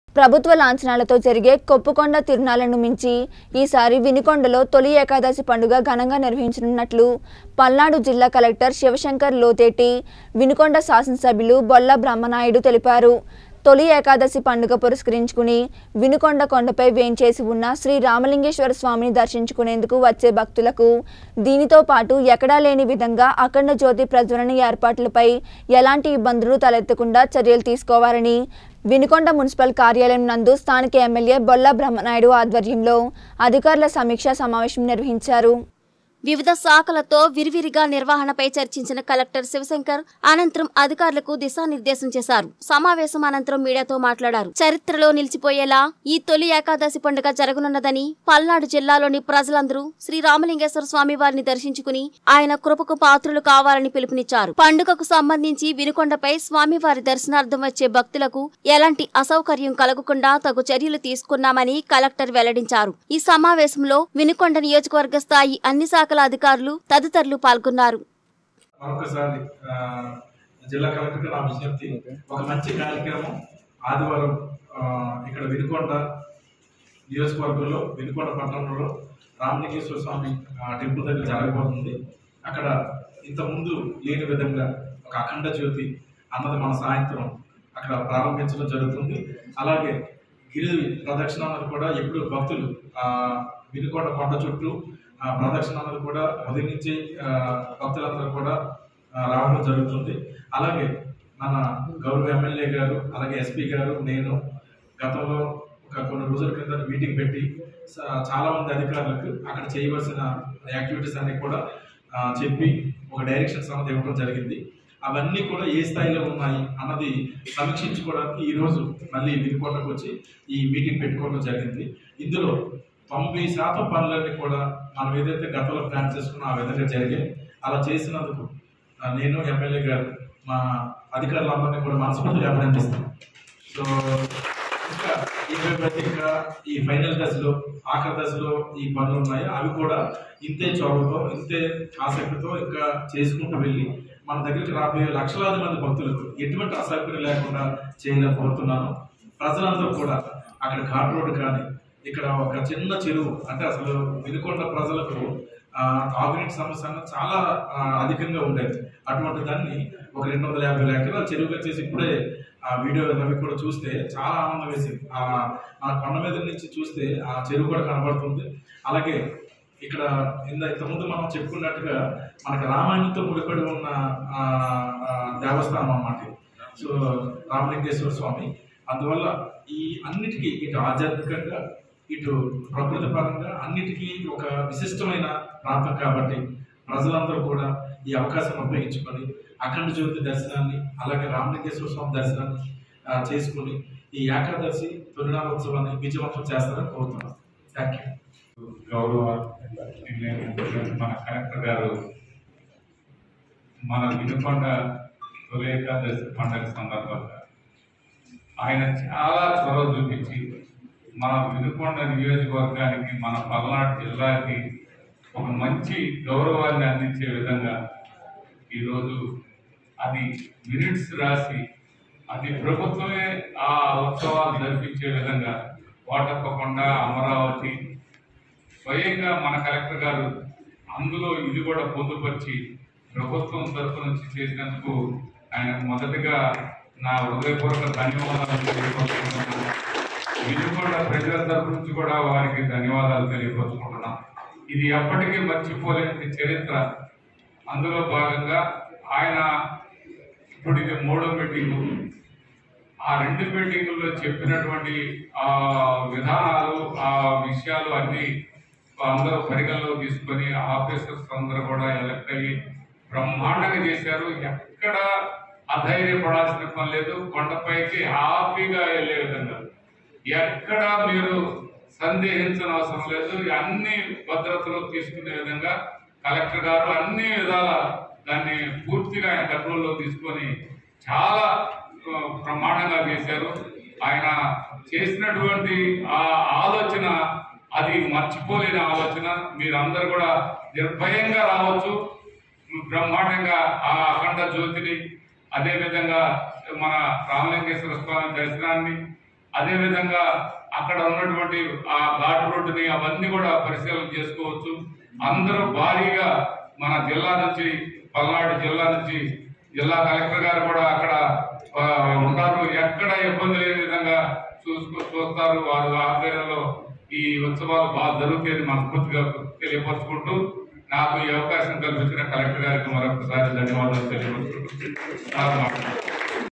ప్రభుత్వ లాంఛనాలతో జరిగే కొప్పుకొండ తిరునాళ్లను మించి ఈసారి వినుకొండలో తొలి ఏకాదశి పండుగ ఘనంగా నిర్వహించనున్నట్లు పల్నాడు జిల్లా కలెక్టర్ శివశంకర్ లోతేటి వినుకొండ శాసనసభ్యులు బొల్ల బ్రహ్మనాయుడు తెలిపారు తొలి ఏకాదశి పండుగ పురస్కరించుకుని వినుకొండ కొండపై వేంచేసి ఉన్న శ్రీ రామలింగేశ్వర స్వామిని దర్శించుకునేందుకు వచ్చే భక్తులకు దీనితో పాటు ఎక్కడా లేని విధంగా అఖండ జ్యోతి ప్రజ్వలన ఏర్పాట్లపై ఎలాంటి ఇబ్బందులు తలెత్తకుండా చర్యలు తీసుకోవాలని వినుకొండ మున్సిపల్ కార్యాలయం నందు స్థానిక ఎమ్మెల్యే బొల్ల బ్రహ్మనాయుడు ఆధ్వర్యంలో అధికారుల సమీక్షా సమావేశం నిర్వహించారు వివిధ శాఖలతో విరివిరిగా నిర్వహణపై చర్చించిన కలెక్టర్ శివశంకర్ అనంతరం అధికారులకు దిశానిర్దేశం చేశారు సమావేశం అనంతరం మీడియాతో మాట్లాడారు చరిత్రలో నిలిచిపోయేలా ఈ తొలి ఏకాదశి పండుగ జరగనున్నదని పల్నాడు జిల్లాలోని ప్రజలందరూ శ్రీ రామలింగేశ్వర స్వామి వారిని దర్శించుకుని ఆయన కృపకు పాత్రులు కావాలని పిలుపునిచ్చారు పండుగకు సంబంధించి వినుకొండపై స్వామివారి దర్శనార్థం వచ్చే భక్తులకు ఎలాంటి అసౌకర్యం కలగకుండా తగు చర్యలు తీసుకున్నామని కలెక్టర్ వెల్లడించారు ఈ సమావేశంలో వినుకొండ నియోజకవర్గ స్థాయి అన్ని శాఖల అధికారులు తదితరులు పాల్గొన్నారు మరొకసారి ఆ, జిల్లా కలెక్టర్ నా విజ్ఞప్తి ఒక మంచి కార్యక్రమం ఆదివారం ఆ, ఇక్కడ వినుకొండ నియోజకవర్గంలో వినుకొండ పట్టణంలో రామలింగేశ్వర స్వామి ఆ, టెంపుల్ దగ్గర జరగబోతుంది అక్కడ ఇంతకుముందు లేని విధంగా ఒక అఖండ జ్యోతి అన్నది మన సాయంత్రం అక్కడ ప్రారంభించడం జరుగుతుంది అలాగే గిరి ప్రదక్షిణ అన్నది కూడా ఎప్పుడు భక్తులు ఆ, వినుకొండ కొండ చుట్టూ ఆ, ప్రదక్షిణ అన్నది కూడా ఉదయం నుంచి ఆ, భక్తులందరూ కూడా ఆ, రావడం జరుగుతుంది అలాగే మన గౌరవ ఎమ్మెల్యే గారు అలాగే ఎస్పీ గారు నేను గతంలో ఒక కొన్ని రోజుల క్రితం మీటింగ్ పెట్టి స- చాలా మంది అధికారులకు అక్కడ చేయవలసిన యాక్టివిటీస్ అన్ని కూడా ఆ, చెప్పి ఒక డైరెక్షన్స్ అన్నది ఇవ్వడం జరిగింది అవన్నీ కూడా ఏ స్థాయిలో ఉన్నాయి అన్నది సమీక్షించుకోవడానికి ఈ రోజు మళ్ళీ వినుకోవడానికి వచ్చి ఈ మీటింగ్ పెట్టుకోవడం జరిగింది ఇందులో తొంభై శాతం పనులన్నీ కూడా మనం ఏదైతే గతంలో ప్లాన్ చేసుకున్నా ఆ విధంగా జరిగాయి అలా చేసినందుకు ఆ, నేను ఎమ్మెల్యే గారు మా అధికారులందరినీ కూడా మనస్ఫూర్తిగా అభినందిస్తాం సో ఇంకా ఏవైతే ఇంకా ఈ ఫైనల్ దశలో ఆఖరి దశలో ఈ పనులు ఉన్నాయో అవి కూడా ఇంతే చొరవతో ఇంతే ఆసక్తితో ఇంకా చేసుకుంటూ వెళ్ళి మన దగ్గరికి రాబోయే లక్షలాది మంది భక్తులకు ఎటువంటి అసౌకర్యం లేకుండా చేయాలని కోరుతున్నాను ప్రజలందరూ కూడా అక్కడ ఘాట్ రోడ్డు కానీ ఇక్కడ ఒక చిన్న చెరువు అంటే అసలు వినుకొండ ప్రజలకు ఆ, తాగునీటి సమస్య అన్నది చాలా ఆ, అధికంగా ఉండేది అటువంటి దాన్ని ఒక రెండు వందల యాభై ఎకరాల చెరువుగా చేసి ఇప్పుడే ఆ వీడియో అవి కూడా చూస్తే చాలా ఆనందం వేసింది ఆ ఆ కొండ మీద నుంచి చూస్తే ఆ చెరువు కూడా కనబడుతుంది అలాగే ఇక్కడ ఇంత ఇంతకుముందు మనం చెప్పుకున్నట్టుగా మనకి రామాయణంతో ముడిపడి ఉన్న ఆ, ఆ, దేవస్థానం అన్నమాట ఇది. సో రామలింగేశ్వర స్వామి అందువల్ల ఈ అన్నిటికీ ఇటు ఆధ్యాత్మికంగా ఇటు ప్రకృతి పరంగా అన్నిటికీ ఒక విశిష్టమైన ప్రాంతం కాబట్టి ప్రజలందరూ కూడా ఈ అవకాశం ఉపయోగించుకొని అఖండ జ్యోతి దర్శనాన్ని అలాగే రామలింగేశ్వర స్వామి దర్శనాన్ని ఆ, చేసుకుని ఈ ఏకాదశి తొలినామోత్సవాన్ని విజయవంతం చేస్తారని కోరుతున్నాను థ్యాంక్ యూ గౌరవ మన కలెక్టర్ గారు మన వినుకొండ తొలి ఏకాదశి పండుగ సందర్భంగా ఆయన చాలా చొరవ చూపించి మన వినుకొండ నియోజకవర్గానికి మన పల్నాడు జిల్లాకి ఒక మంచి గౌరవాన్ని అందించే విధంగా ఈరోజు అది మినిట్స్ రాసి అది ప్రభుత్వమే ఆ ఉత్సవాలు జరిపించే విధంగా కోటప్పకొండ అమరావతి స్వయంగా మన కలెక్టర్ గారు అందులో ఇది కూడా పొందుపరిచి ప్రభుత్వం తరఫు నుంచి చేసినందుకు ఆయన మొదటగా నా హృదయపూర్వక ధన్యవాదాలు తెలియపరుచుకుంటున్నాను ఇది కూడా ప్రజల తరఫు నుంచి కూడా వారికి ధన్యవాదాలు తెలియపరుచుకుంటున్నాం ఇది ఎప్పటికీ మర్చిపోలేని చరిత్ర అందులో భాగంగా ఆయన ఇప్పుడు ఇది మూడో మీటింగు ఆ రెండు మీటింగుల్లో చెప్పినటువంటి ఆ విధానాలు ఆ విషయాలు అన్ని అందరూ పరిగణలో తీసుకొని ఆఫీసర్స్ అందరూ కూడా ఎలక్ట్ అయ్యి బ్రహ్మాండంగా చేశారు ఎక్కడ అధైర్యపడాల్సిన పని లేదు కొండపైకి హ్యాపీగా వెళ్ళే విధంగా ఎక్కడ మీరు సందేహించిన అవసరం లేదు అన్ని భద్రతలు తీసుకునే విధంగా కలెక్టర్ గారు అన్ని విధాల దాన్ని పూర్తిగా ఆయన కంట్రోల్లో తీసుకొని చాలా ఆ, బ్రహ్మాండంగా చేశారు ఆయన చేసినటువంటి ఆ ఆలోచన అది మర్చిపోలేని ఆలోచన మీరందరూ కూడా నిర్భయంగా రావచ్చు బ్రహ్మాండంగా ఆ అఖండ జ్యోతిని అదేవిధంగా మన రామలింగేశ్వర స్వామి దర్శనాన్ని అదేవిధంగా అక్కడ ఉన్నటువంటి ఆ ఘాటు రోడ్డుని అవన్నీ కూడా పరిశీలన చేసుకోవచ్చు అందరూ భారీగా మన జిల్లా నుంచి పల్నాడు జిల్లా నుంచి జిల్లా కలెక్టర్ గారు కూడా అక్కడ ఆ, ఉంటారు ఎక్కడ ఇబ్బంది లేని విధంగా చూసుకో చూస్తారు వారి ఆధ్వర్యంలో ఈ ఉత్సవాలు బాగా జరుగుతాయని మనస్ఫూర్తిగా తెలియపరుచుకుంటూ నాకు ఈ అవకాశం కల్పించిన కలెక్టర్ గారికి మరొకసారి ధన్యవాదాలు తెలియపరుచుకుంటూ నాకు మాట్లాడారు